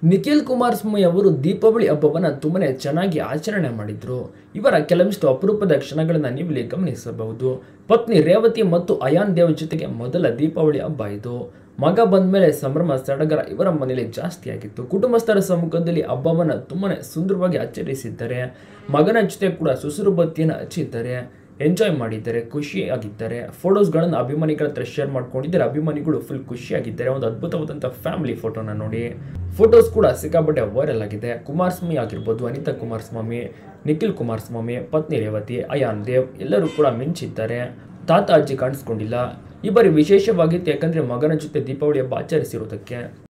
ನಿಖಿಲ್ ಕುಮಾರಸ್ವಾಮಿ ಅವರು ದೀಪಾವಳಿ ಹಬ್ಬವನ್ನು ತುಂಬನೇ ಚೆನ್ನಾಗಿ ಆಚರಣೆ ಮಾಡಿದ್ರು ಇವರ ಕೆಲವಿಷ್ಟು ಅಪರೂಪದ ಕ್ಷಣಗಳನ್ನು ನೀವಿಲ್ಲಿ ಗಮನಿಸಬಹುದು ಪತ್ನಿ ರೇವತಿ ಮತ್ತು ಅಯಾನ್ ದೇವ್ ಜೊತೆಗೆ ಮೊದಲ ದೀಪಾವಳಿ ಹಬ್ಬ ಇದು ಮಗ ಬಂದ ಮೇಲೆ ಸಂಭ್ರಮ ಸಡಗರ ಇವರ ಮನೆಯಲ್ಲಿ ಜಾಸ್ತಿ ಆಗಿತ್ತು ಕುಟುಂಬಸ್ಥರ ಸಮ್ಮುಖದಲ್ಲಿ ಹಬ್ಬವನ್ನು ತುಂಬಾನೇ ಸುಂದರವಾಗಿ ಆಚರಿಸಿದ್ದಾರೆ ಮಗನ ಜೊತೆ ಕೂಡ ಸುಸುರು ಬತ್ತಿಯನ್ನು ಹಚ್ಚಿದ್ದಾರೆ ಎಂಜಾಯ್ ಮಾಡಿದ್ದಾರೆ ಖುಷಿಯಾಗಿದ್ದಾರೆ ಫೋಟೋಸ್ಗಳನ್ನು ಅಭಿಮಾನಿಗಳ ಹತ್ರ ಶೇರ್ ಮಾಡ್ಕೊಂಡಿದ್ದಾರೆ ಅಭಿಮಾನಿಗಳು ಫುಲ್ ಖುಷಿಯಾಗಿದ್ದಾರೆ ಒಂದು ಅದ್ಭುತವಾದಂಥ ಫ್ಯಾಮಿಲಿ ಫೋಟೋನ ನೋಡಿ ಫೋಟೋಸ್ ಕೂಡ ಸಿಕ್ಕಾಪಟ್ಟೆ ವೈರಲ್ ಆಗಿದೆ ಕುಮಾರಸ್ವಾಮಿ ಆಗಿರ್ಬೋದು ಅನಿತಾ ಕುಮಾರಸ್ವಾಮಿ ನಿಖಿಲ್ ಕುಮಾರಸ್ವಾಮಿ ಪತ್ನಿ ರೇವತಿ ಅಯಾನ್ ದೇವ್ ಎಲ್ಲರೂ ಕೂಡ ಮಿಂಚಿದ್ದಾರೆ ತಾತ ಅಜ್ಜಿ ಕಾಣಿಸ್ಕೊಂಡಿಲ್ಲ ಈ ಬಾರಿ ವಿಶೇಷವಾಗಿತ್ತು ಯಾಕಂದರೆ ಮಗನ ಜೊತೆ ದೀಪಾವಳಿ ಹಬ್ಬ ಆಚರಿಸಿರೋದಕ್ಕೆ